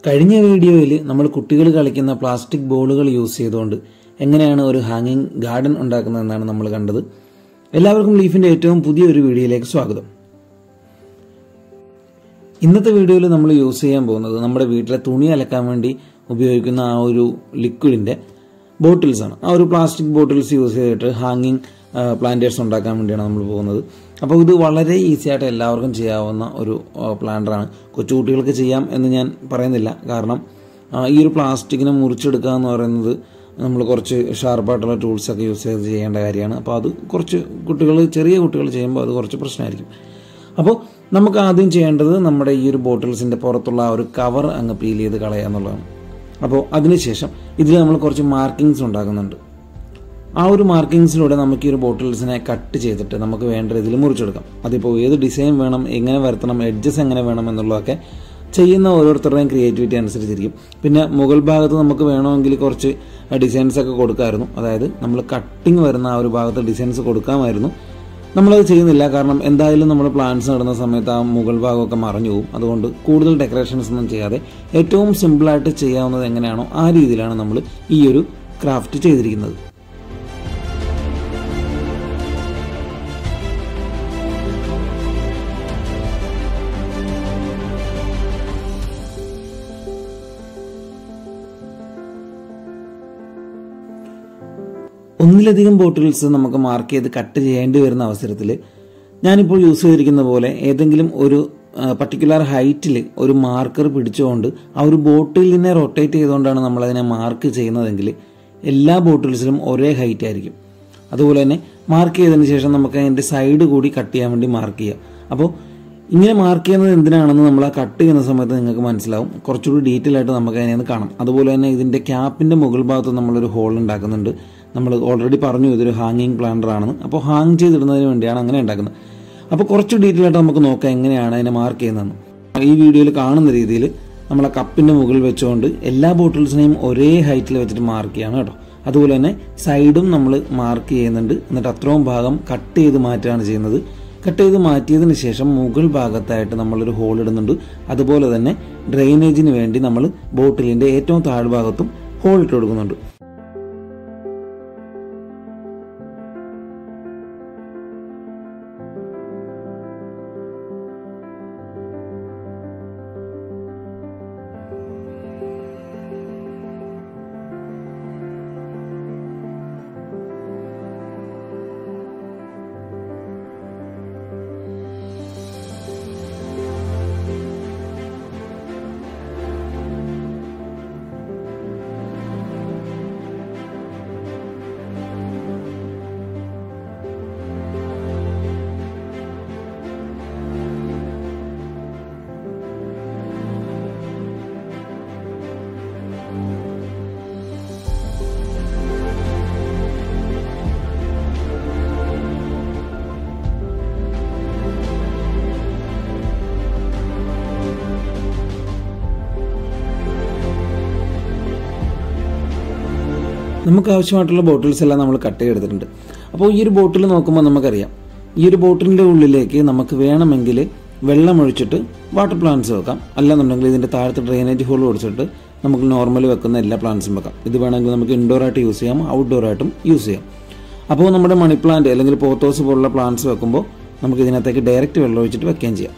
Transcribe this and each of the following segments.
കഴിഞ്ഞ വീഡിയോയിൽ നമ്മൾ കുട്ടികൾ കളിക്കുന്ന പ്ലാസ്റ്റിക് ബോളുകൾ യൂസ് ചെയ്തുകൊണ്ട് എങ്ങനെയാണ് ഒരു ഹാങ്ങിങ് ഗാർഡൻ ഉണ്ടാക്കുന്നതെന്നാണ് നമ്മൾ കണ്ടത് എല്ലാവർക്കും ലീഫിന്റെ ഏറ്റവും പുതിയൊരു വീഡിയോയിലേക്ക് സ്വാഗതം ഇന്നത്തെ വീഡിയോയിൽ നമ്മൾ യൂസ് ചെയ്യാൻ പോകുന്നത് നമ്മുടെ വീട്ടിലെ തുണി അലക്കാൻ വേണ്ടി ഉപയോഗിക്കുന്ന ആ ഒരു ലിക്വിഡിന്റെ ബോട്ടിൽസ് ആണ് ആ ഒരു പ്ലാസ്റ്റിക് ബോട്ടിൽസ് യൂസ് ചെയ്തിട്ട് ഹാങ്ങിങ് പ്ലാന്റേഴ്സ് ഉണ്ടാക്കാൻ വേണ്ടിയാണ് നമ്മൾ പോകുന്നത് അപ്പോൾ ഇത് വളരെ ഈസി ആയിട്ട് എല്ലാവർക്കും ചെയ്യാവുന്ന ഒരു പ്ലാന്ററാണ് കൊച്ചുകുട്ടികൾക്ക് ചെയ്യാം എന്ന് ഞാൻ പറയുന്നില്ല കാരണം ആ, ഈ ഒരു പ്ലാസ്റ്റിക്കിനെ മുറിച്ചെടുക്കുക എന്ന് പറയുന്നത് നമ്മൾ കുറച്ച് ഷാർപ്പായിട്ടുള്ള ടൂൾസൊക്കെ യൂസ് ചെയ്ത് ചെയ്യേണ്ട കാര്യമാണ് അപ്പോൾ അത് കുറച്ച് കുട്ടികൾ ചെറിയ കുട്ടികൾ ചെയ്യുമ്പോൾ അത് കുറച്ച് പ്രശ്നമായിരിക്കും അപ്പോൾ നമുക്ക് ആദ്യം ചെയ്യേണ്ടത് നമ്മുടെ ഈ ഒരു ബോട്ടിൽസിൻ്റെ പുറത്തുള്ള ആ ഒരു കവർ അങ്ങ് പീൽ ചെയ്ത് കളയുക എന്നുള്ളതാണ് അപ്പോൾ അതിനുശേഷം ഇതിൽ നമ്മൾ കുറച്ച് മാർക്കിങ്സ് ഉണ്ടാക്കുന്നുണ്ട് ആ ഒരു മാർക്കിങ്സിലൂടെ നമുക്ക് ഈ ഒരു ബോട്ടിൽസിനെ കട്ട് ചെയ്തിട്ട് നമുക്ക് വേണ്ട രീതിയിൽ മുറിച്ചെടുക്കാം അതിപ്പോൾ ഏത് ഡിസൈൻ വേണം എങ്ങനെ വരുത്തണം എഡ്ജസ് എങ്ങനെ വേണം എന്നുള്ളതൊക്കെ ചെയ്യുന്ന ഓരോരുത്തരുടെയും ക്രിയേറ്റിവിറ്റി അനുസരിച്ചിരിക്കും പിന്നെ മുകൾ ഭാഗത്ത് നമുക്ക് വേണമെങ്കിൽ കുറച്ച് ഡിസൈൻസ് ഒക്കെ കൊടുക്കാമായിരുന്നു അതായത് നമ്മൾ കട്ടിങ് വരുന്ന ആ ഒരു ഭാഗത്ത് ഡിസൈൻസ് കൊടുക്കാമായിരുന്നു നമ്മളത് ചെയ്യുന്നില്ല കാരണം എന്തായാലും നമ്മൾ പ്ലാന്റ്സ് നടുന്ന സമയത്ത് ആ മുകൾ ഭാഗമൊക്കെ മറഞ്ഞു പോകും അതുകൊണ്ട് കൂടുതൽ ഡെക്കറേഷൻസ് ഒന്നും ചെയ്യാതെ ഏറ്റവും സിമ്പിളായിട്ട് ചെയ്യാവുന്നത് എങ്ങനെയാണോ ആ രീതിയിലാണ് നമ്മൾ ഈ ഒരു ക്രാഫ്റ്റ് ചെയ്തിരിക്കുന്നത് ഒന്നിലധികം ബോട്ടിൽസ് നമുക്ക് മാർക്ക് ചെയ്ത് കട്ട് ചെയ്യേണ്ടി വരുന്ന അവസരത്തിൽ ഞാനിപ്പോൾ യൂസ് ചെയ്തിരിക്കുന്ന പോലെ ഏതെങ്കിലും ഒരു പർട്ടിക്കുലർ ഹൈറ്റിൽ ഒരു മാർക്കർ പിടിച്ചുകൊണ്ട് ആ ഒരു ബോട്ടിലിനെ റൊട്ടേറ്റ് ചെയ്തുകൊണ്ടാണ് നമ്മളതിനെ മാർക്ക് ചെയ്യുന്നതെങ്കിൽ എല്ലാ ബോട്ടിൽസിലും ഒരേ ഹൈറ്റ് ആയിരിക്കും അതുപോലെ തന്നെ മാർക്ക് ചെയ്തതിന് ശേഷം നമുക്ക് അതിൻ്റെ സൈഡ് കൂടി കട്ട് ചെയ്യാൻ വേണ്ടി മാർക്ക് ചെയ്യാം അപ്പോൾ ഇങ്ങനെ മാർക്ക് ചെയ്യുന്നത് എന്തിനാണെന്ന് നമ്മൾ ആ കട്ട് ചെയ്യുന്ന സമയത്ത് നിങ്ങൾക്ക് മനസ്സിലാവും കുറച്ചുകൂടി ഡീറ്റെയിൽ ആയിട്ട് നമുക്ക് അതിനെ കാണാം അതുപോലെ തന്നെ ഇതിൻ്റെ ക്യാപ്പിൻ്റെ മുകൾ ഭാഗത്ത് നമ്മളൊരു ഹോൾ ഉണ്ടാക്കുന്നുണ്ട് നമ്മൾ ഓൾറെഡി പറഞ്ഞു ഇതൊരു ഹാങ്ങിങ് പ്ലാന്റർ ആണെന്ന് അപ്പോൾ ഹാങ് ചെയ്തിടുന്നതിന് വേണ്ടിയാണ് അങ്ങനെ ഉണ്ടാക്കുന്നത് അപ്പോൾ കുറച്ച് ഡീറ്റെയിൽ ആയിട്ട് നമുക്ക് നോക്കാം എങ്ങനെയാണ് അതിനെ മാർക്ക് ചെയ്യുന്നതെന്ന് ഈ വീഡിയോയിൽ കാണുന്ന രീതിയിൽ നമ്മൾ ആ കപ്പിൻ്റെ മുകളിൽ വെച്ചുകൊണ്ട് എല്ലാ ബോട്ടിൽസിനെയും ഒരേ ഹൈറ്റിൽ വെച്ചിട്ട് മാർക്ക് ചെയ്യാണ് കേട്ടോ അതുപോലെ തന്നെ സൈഡും നമ്മൾ മാർക്ക് ചെയ്യുന്നുണ്ട് എന്നിട്ട് അത്രയും ഭാഗം കട്ട് ചെയ്ത് മാറ്റുകയാണ് ചെയ്യുന്നത് കട്ട് ചെയ്ത് മാറ്റിയതിന് ശേഷം മുകൾ ഭാഗത്തായിട്ട് നമ്മളൊരു ഹോൾ ഇടുന്നുണ്ട് അതുപോലെ തന്നെ ഡ്രെയിനേജിന് വേണ്ടി നമ്മൾ ബോട്ടിലിൻ്റെ ഏറ്റവും താഴ്ഭാഗത്തും ഹോൾ ഇട്ട് കൊടുക്കുന്നുണ്ട് നമുക്ക് ആവശ്യമായിട്ടുള്ള ബോട്ടിൽസ് എല്ലാം നമ്മൾ കട്ട് ചെയ്തെടുത്തിട്ടുണ്ട് അപ്പോൾ ഈ ഒരു ബോട്ടിൽ നോക്കുമ്പോൾ നമുക്കറിയാം ഈ ഒരു ബോട്ടിലിൻ്റെ ഉള്ളിലേക്ക് നമുക്ക് വേണമെങ്കിൽ വെള്ളം ഒഴിച്ചിട്ട് വാട്ടർ പ്ലാന്റ്സ് വെക്കാം അല്ലാന്നുണ്ടെങ്കിൽ ഇതിൻ്റെ താഴത്ത് ഡ്രെയിനേജ് ഹോൾ ഒടിച്ചിട്ട് നമുക്ക് നോർമലി വെക്കുന്ന എല്ലാ പ്ലാന്റ്സും വെക്കാം ഇത് വേണമെങ്കിൽ നമുക്ക് ഇൻഡോർ ആയിട്ട് യൂസ് ചെയ്യാം ഔട്ട്ഡോർ ആയിട്ടും യൂസ് ചെയ്യാം അപ്പോൾ നമ്മുടെ മണി പ്ലാന്റ് അല്ലെങ്കിൽ പോത്തോസ് പോലുള്ള പ്ലാന്റ്സ് വെക്കുമ്പോൾ നമുക്ക് ഇതിനകത്തേക്ക് ഡയറക്റ്റ് വെള്ളം ഒഴിച്ചിട്ട് വെക്കുകയും ചെയ്യാം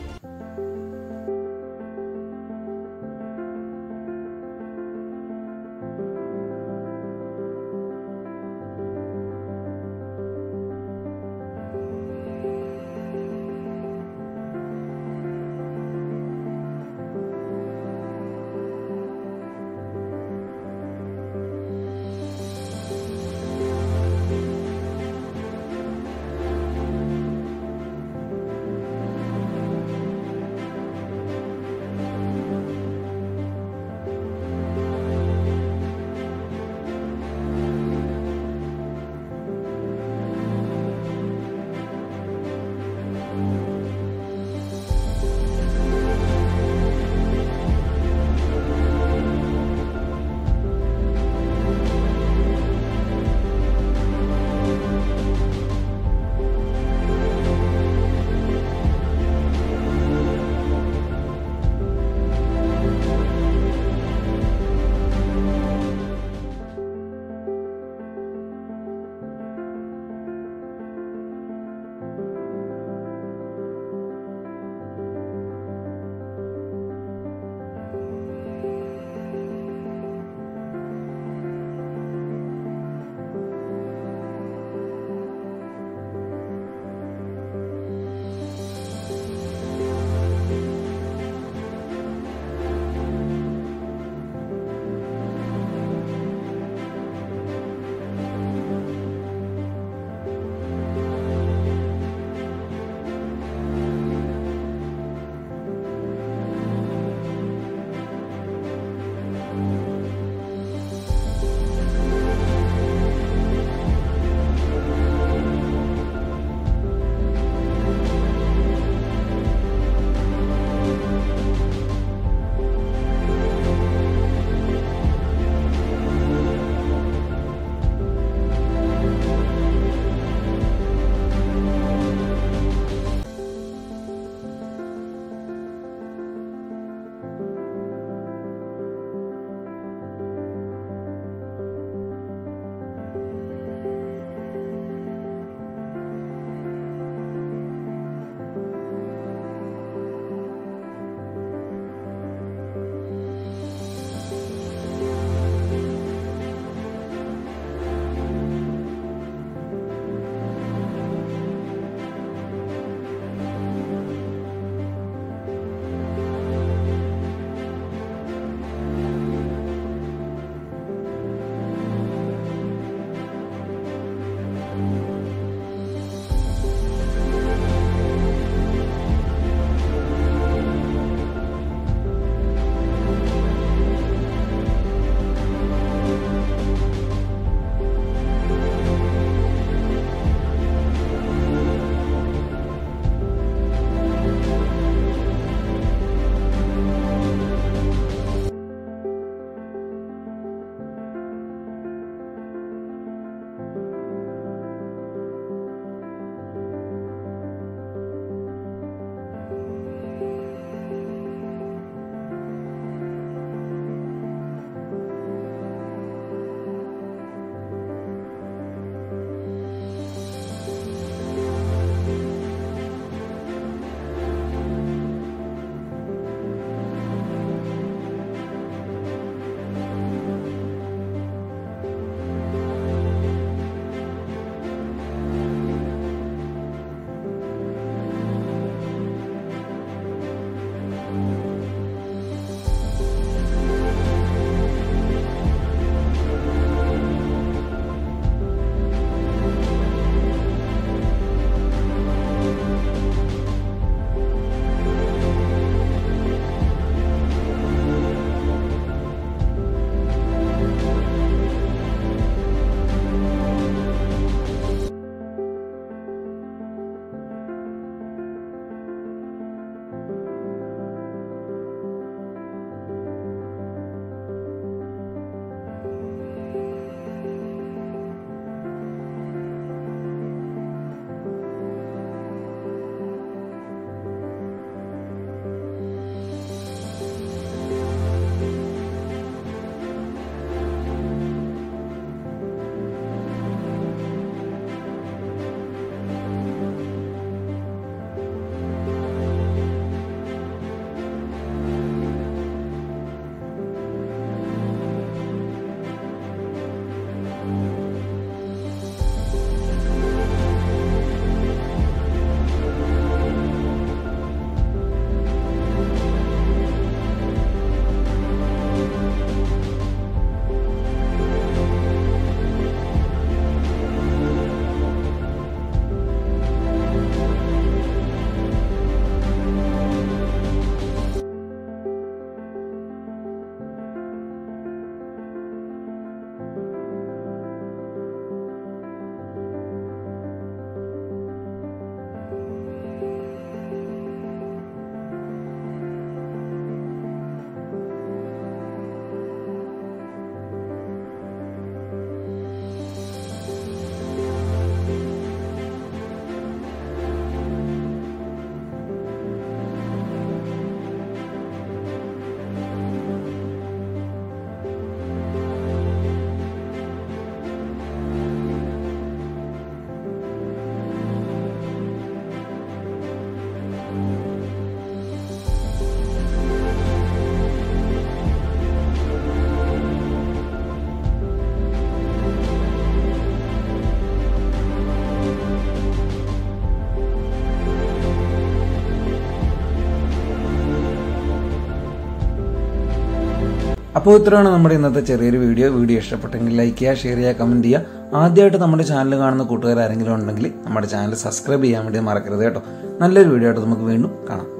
അപ്പോൾ ഇത്രയാണ് നമ്മുടെ ഇന്നത്തെ ചെറിയൊരു വീഡിയോ വീഡിയോ ഇഷ്ടപ്പെട്ടെങ്കിൽ ലൈക്ക് ചെയ്യുക ഷെയർ ചെയ്യുക കമൻറ്റ് ചെയ്യുക ആദ്യമായിട്ട് നമ്മുടെ ചാനൽ കാണുന്ന കൂട്ടുകാർ ആരെങ്കിലും ഉണ്ടെങ്കിൽ നമ്മുടെ ചാനൽ സബ്സ്ക്രൈബ് ചെയ്യാൻ വേണ്ടി മറക്കരുത് കേട്ടോ നല്ലൊരു വീഡിയോ ആയിട്ട് നമുക്ക് വീണ്ടും കാണാം